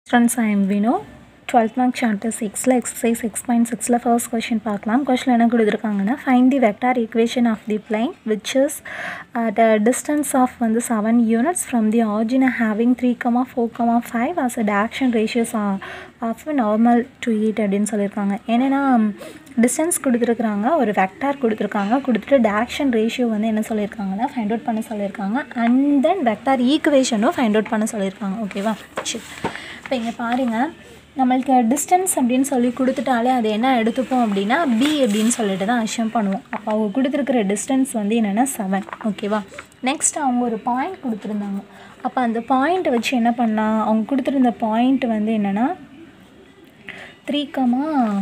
Friends, I am Vinu. 12th mark chapter 6ல exercise 6.6ல first question பார்க்கலாம் question என்ன கொடுத்துருக்காங்கன்னா find the vector equation of the plane which is at distance of வந்து seven units from the origin having three comma four comma five as a direction ratios of normal to it அப்படின்னு சொல்லியிருக்காங்க என்னென்னா distance கொடுத்துருக்குறாங்க ஒரு vector கொடுத்துருக்காங்க கொடுத்துட்டு direction ratio வந்து என்ன சொல்லியிருக்காங்கன்னா ஃபைண்ட் அவுட் பண்ண சொல்லியிருக்காங்க அண்ட் தென் வெக்டார் ஈக்குவேஷனும் ஃபைண்ட் அவுட் பண்ண சொல்லியிருக்காங்க ஓகேவா சரி இப்போ இங்கே பாருங்கள் நம்மளுக்கு டிஸ்டன்ஸ் அப்படின்னு சொல்லி கொடுத்துட்டாலே அது என்ன எடுத்துப்போம் அப்படின்னா பி அப்படின்னு சொல்லிட்டு தான் அஷ்யம் பண்ணுவோம் அப்போ அவங்க கொடுத்துருக்குற டிஸ்டன்ஸ் வந்து என்னென்னா செவன் ஓகேவா நெக்ஸ்ட் அவங்க ஒரு பாயிண்ட் கொடுத்துருந்தாங்க அப்போ அந்த பாயிண்ட்டை வச்சு என்ன பண்ணலாம் அவங்க கொடுத்துருந்த பாயிண்ட் வந்து என்னென்னா three comma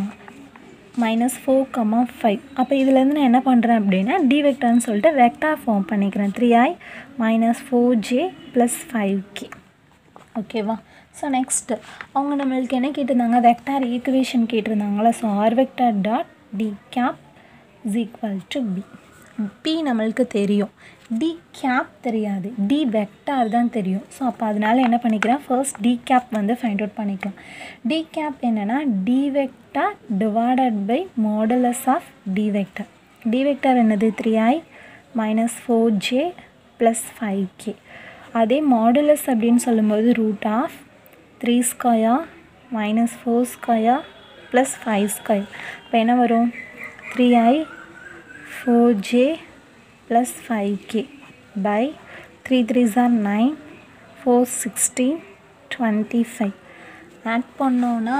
minus four comma five அப்போ இதுலேருந்து நான் என்ன பண்ணுறேன் அப்படின்னா டி வெக்டார்னு சொல்லிட்டு வெக்டார் ஃபார்ம் பண்ணிக்கிறேன் three i minus four j plus five k ஓகேவா ஸோ நெக்ஸ்ட்டு அவங்க நம்மளுக்கு என்ன கேட்டிருந்தாங்க வெக்டார் ஈக்குவேஷன் கேட்டிருந்தாங்களா so r vector dot d cap is equal to p p நம்மளுக்கு தெரியும் டி கேப் தெரியாது டி வெக்டார் தான் தெரியும் ஸோ அப்போ அதனால என்ன பண்ணிக்கிறேன் ஃபர்ஸ்ட் டி கேப் வந்து ஃபைண்ட் அவுட் பண்ணிக்கலாம் டி கேப் என்னென்னா d vector divided by modulus of d vector d vector என்னது three i minus four j plus five k அதே மாடுலஸ் அப்படின்னு சொல்லும்போது root of three square minus four square plus five square இப்போ என்ன வரும் three i four j plus five k by three three ஜார் nine four sixteen twenty five add பண்ணோன்னா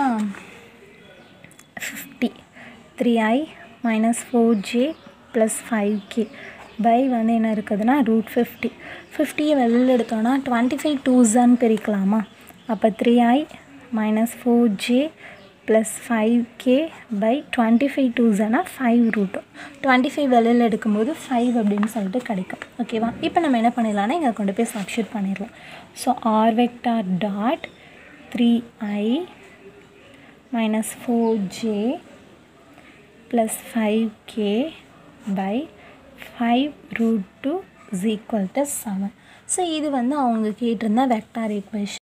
fifty three i minus four j plus five k by வந்து என்ன இருக்குதுன்னா root fifty ஃபிஃப்டியை வெளியில் எடுத்தோன்னா டுவெண்ட்டி ஃபைவ் டூஸான்னு பிரிக்கலாமா அப்போ three i minus four j plus five k by twenty five டூஸானா ஃபைவ் ரூட்டு டுவெண்ட்டி ஃபைவ் வெளியில் எடுக்கும்போது ஃபைவ் அப்படின்னு சொல்லிட்டு கிடைக்கும் ஓகேவா இப்போ நம்ம என்ன பண்ணிடலாம்னா இங்கே கொண்டு போய் சப்ஸ்டியூட் பண்ணிடலாம் so r vector dot three i minus four j plus five k by five root two is equal to seven so இது வந்து அவங்க கேட்டிருந்த வெக்டார் ஈக்குவேஷன்